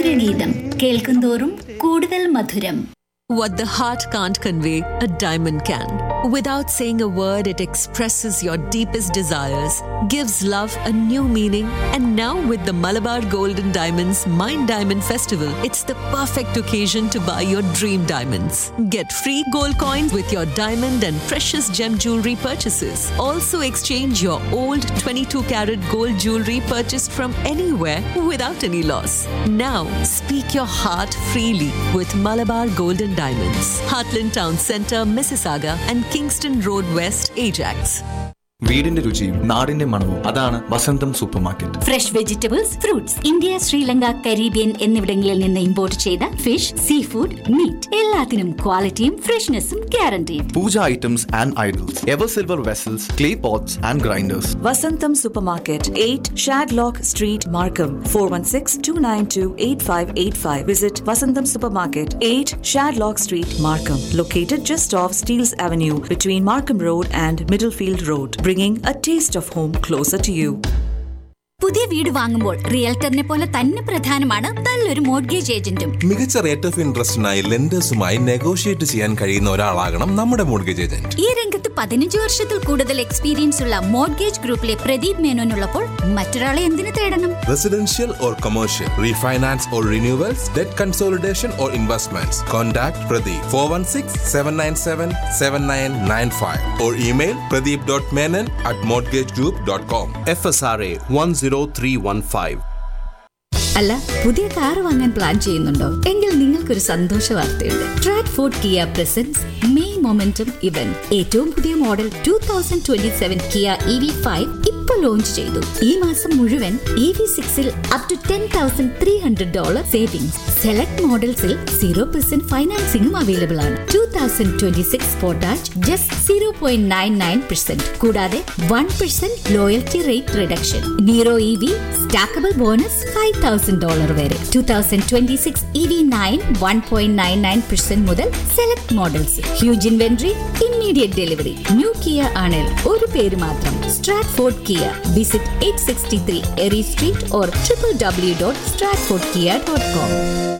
മധുരഗീതം കേൾക്കുന്തോറും കൂടുതൽ മധുരം What the heart can't convey, a diamond can. Without saying a word, it expresses your deepest desires, gives love a new meaning, and now with the Malabar Gold and Diamonds Mind Diamond Festival, it's the perfect occasion to buy your dream diamonds. Get free gold coins with your diamond and precious gem jewelry purchases. Also exchange your old 22 karat gold jewelry purchased from anywhere without any loss. Now, speak your heart freely with Malabar Golden Diamonds, Heartland Town Centre, Mississauga, and Kingston Road West, Ajax. വീടിന്റെ രുചിയും നാടിന്റെ മണവും അതാണ് Vasantham supermarket fresh vegetables fruits India Sri Lanka Caribbean എന്നിവിടങ്ങളിൽ നിന്ന് import ചെയ്ത fish sea food meat എല്ലാത്തിനും ക്വാളിറ്റിയും ഫ്രഷ്നെസ്സും ഗ്യാരണ്ടിയും puja items and idols ever silver vessels clay pots and grinders Vasantam Supermarket, 8 Shadlock Street, Markham, 416-292-8585. Visit Vasantam Supermarket, 8 Shadlock Street, Markham. Located just off Steeles Avenue between Markham Road and Middlefield Road. Bringing a taste of home closer to you. പുതിയ വീട് വാങ്ങുമ്പോൾ റിയൽറ്ററിനെ പോലെ തന്നെ പ്രധാനമാണ് നല്ലൊരു mortgage ഏജന്റും മികച്ച rate of ഇൻട്രസ്റ്റിനായി ലെൻഡേഴ്സുമായി നെഗോഷിയേറ്റ് ചെയ്യാൻ കഴിയുന്ന ഒരാളാകണം നമ്മുടെ മോർഗേജ് ഏജന്റ് ഈ രംഗത്ത് പതിനഞ്ച് വർഷത്തിൽ കൂടുതൽ എക്സ്പീരിയൻസ് ഉള്ള മോർഗേജ് ഗ്രൂപ്പിലെ പ്രദീപ് മേനോനുള്ളപ്പോൾ മറ്റൊരാളെ എന്തിനു തേടണം residential or commercial refinance or renewals debt consolidation or investments contact Pradeep four one six seven nine seven seven nine nine five or email Pradeep dot Menon at mortgage group dot com F S R A one zero three one five അല്ല പുതിയ car വാങ്ങാൻ plan ചെയ്യുന്നുണ്ടോ എങ്കിൽ നിങ്ങൾക്കൊരു സന്തോഷ വാർത്തയുണ്ട് Tradford Kia presents May momentum event ഏറ്റവും പുതിയ model two thousand twenty seven Kia E V five ഇപ്പൊ ലോഞ്ച് ചെയ്തു ഈ മാസം മുഴുവൻ ഇ വി സിക്സിൽ up to ten thousand three hundred dollar savings select മോഡൽസിൽ സീറോ പെർസെന്റ് ഫൈനാൻസിംഗും അവൈലബിൾ ആണ് ടൂ തൗസൻഡ് ട്വന്റി സിക്സ് ഫോർട്ടാച്ച് just zero point nine nine percent കൂടാതെ one percent loyalty rate reduction Niro E V stackable bonus five thousand dollar വരെ two thousand twenty six E V nine one point nine nine percent മുതൽ select models huge inventory immediate delivery new Kia ആണിൽ ഒരു പേര് മാത്രം Stratford Kia visit eight sixty three Erie street or triple W dot Stratford Kia dot com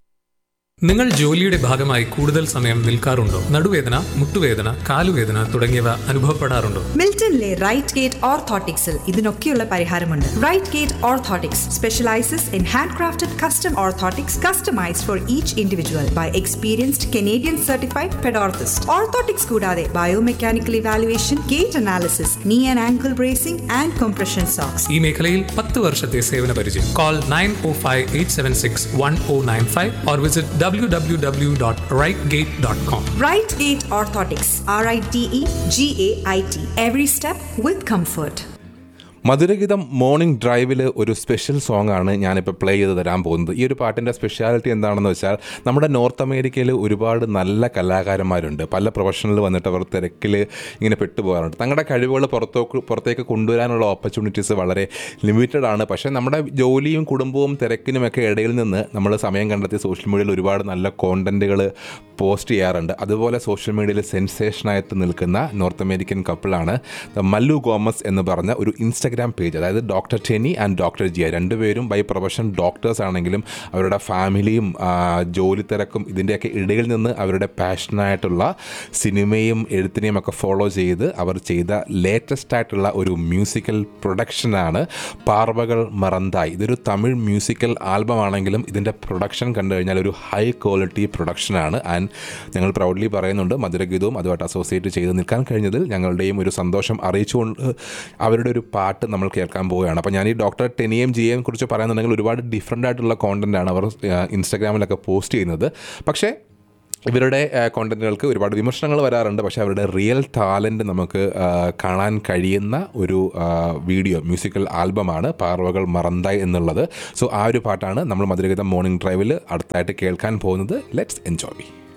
നിങ്ങൾ ജോലിയുടെ ഭാഗമായി കൂടുതൽ സമയം നിൽക്കാറുണ്ടോ നടുവേദന മുട്ടുവേദന കാലുവേദന തുടങ്ങിയവ അനുഭവപ്പെടാറുണ്ടോ മിൽട്ടണിലെ റൈറ്റ് ഗേറ്റ് ഓർത്തോട്ടിക്സിൽ ഇതിനൊക്കെയുള്ള പരിഹാരമുണ്ട് Right Gate Orthotics specializes in hand crafted custom orthotics customized for each individual by experienced Canadian certified pedorthist orthotics കൂടാതെ biomechanical evaluation gait analysis knee and ankle bracing and compression socks ഈ മേഖലയിൽ പത്ത് വർഷത്തെ സേവന പരിചയം call nine O five eight seven six one O nine five or visit W W W dot Right Gate dot com Right Gate Orthotics, R I T E G A I T. Every step with comfort. Madhurageetham morning ഡ്രൈവിൽ ഒരു special song ആണ് ഞാനിപ്പോൾ play ചെയ്ത് തരാൻ പോകുന്നത് ഈ ഒരു പാട്ടിൻ്റെ സ്പെഷ്യാലിറ്റി എന്താണെന്ന് വെച്ചാൽ നമ്മുടെ നോർത്ത് അമേരിക്കയിൽ ഒരുപാട് നല്ല കലാകാരന്മാരുണ്ട് പല പ്രൊഫഷണൽ വന്നിട്ട് അവർ തിരക്കിൽ ഇങ്ങനെ പെട്ടുപോകാറുണ്ട് തങ്ങളുടെ കഴിവുകൾ പുറത്തേക്ക് പുറത്തേക്ക് കൊണ്ടുവരാനുള്ള ഓപ്പർച്യൂണിറ്റീസ് വളരെ ലിമിറ്റഡ് ആണ് പക്ഷേ നമ്മുടെ ജോലിയും കുടുംബവും തിരക്കിനുമൊക്കെ ഇടയിൽ നിന്ന് നമ്മൾ സമയം കണ്ടെത്തി സോഷ്യൽ മീഡിയയിൽ ഒരുപാട് നല്ല കോണ്ടൻറ്റുകൾ പോസ്റ്റ് ചെയ്യാറുണ്ട് അതുപോലെ സോഷ്യൽ മീഡിയയിൽ സെൻസേഷനായിട്ട് നിൽക്കുന്ന നോർത്ത് അമേരിക്കൻ കപ്പിളാണ് മല്ലു ഗോമസ് എന്ന് പറഞ്ഞ ഒരു ഇൻസ്റ്റഗ്രാം പേജ് അതായത് doctor Teni and doctor Jiya രണ്ടുപേരും ബൈ പ്രൊഫഷൻ ഡോക്ടേഴ്സ് ആണെങ്കിലും അവരുടെ ഫാമിലിയും ആ, ജോലി തിരക്കും ഇതിൻ്റെയൊക്കെ ഇടയിൽ നിന്ന് അവരുടെ പാഷനായിട്ടുള്ള സിനിമയും എഴുത്തിനെയും ഒക്കെ ഫോളോ ചെയ്ത് അവർ ചെയ്ത ലേറ്റസ്റ്റ് ആയിട്ടുള്ള ഒരു മ്യൂസിക്കൽ പ്രൊഡക്ഷനാണ് പാർവകൾ മറന്തായി ഇതൊരു തമിഴ് മ്യൂസിക്കൽ ആൽബം ആണെങ്കിലും ഇതിൻ്റെ പ്രൊഡക്ഷൻ കണ്ടു കഴിഞ്ഞാൽ ഒരു ഹൈ ക്വാളിറ്റി പ്രൊഡക്ഷനാണ് ആൻഡ് ഞങ്ങൾ പ്രൗഡ്ലി പറയുന്നുണ്ട് മധുരഗീതവും അതുമായിട്ട് അസോസിയേറ്റ് ചെയ്ത് നിൽക്കാൻ കഴിഞ്ഞതിൽ ഞങ്ങളുടെയും ഒരു സന്തോഷം അറിയിച്ചുകൊണ്ട് അവരുടെ ഒരു പാട്ട് നമ്മൾ കേൾക്കാൻ പോവുകയാണ് അപ്പോൾ ഞാൻ ഈ ഡോക്ടർ ടെനിയെയും ജിയെയും കുറിച്ച് പറയുന്നുണ്ടെങ്കിൽ ഒരുപാട് ഡിഫറെൻ്റ് ആയിട്ടുള്ള കോണ്ടൻ്റാണ് അവർ ഇൻസ്റ്റാഗ്രാമിലൊക്കെ പോസ്റ്റ് ചെയ്യുന്നത് പക്ഷേ ഇവരുടെ കോണ്ടന്റുകൾക്ക് ഒരുപാട് വിമർശനങ്ങൾ വരാറുണ്ട് പക്ഷേ അവരുടെ റിയൽ ടാലൻറ്റ് നമുക്ക് ആ, കാണാൻ കഴിയുന്ന ഒരു ആ, വീഡിയോ മ്യൂസിക്കൽ ആൽബമാണ് പാർവകൾ മറന്തായി എന്നുള്ളത് സോ ആ ഒരു പാട്ടാണ് നമ്മൾ മധുരഗീതം മോർണിംഗ് ഡ്രൈവിൽ അടുത്തായിട്ട് കേൾക്കാൻ പോകുന്നത് ലെറ്റ്സ് എൻജോയ്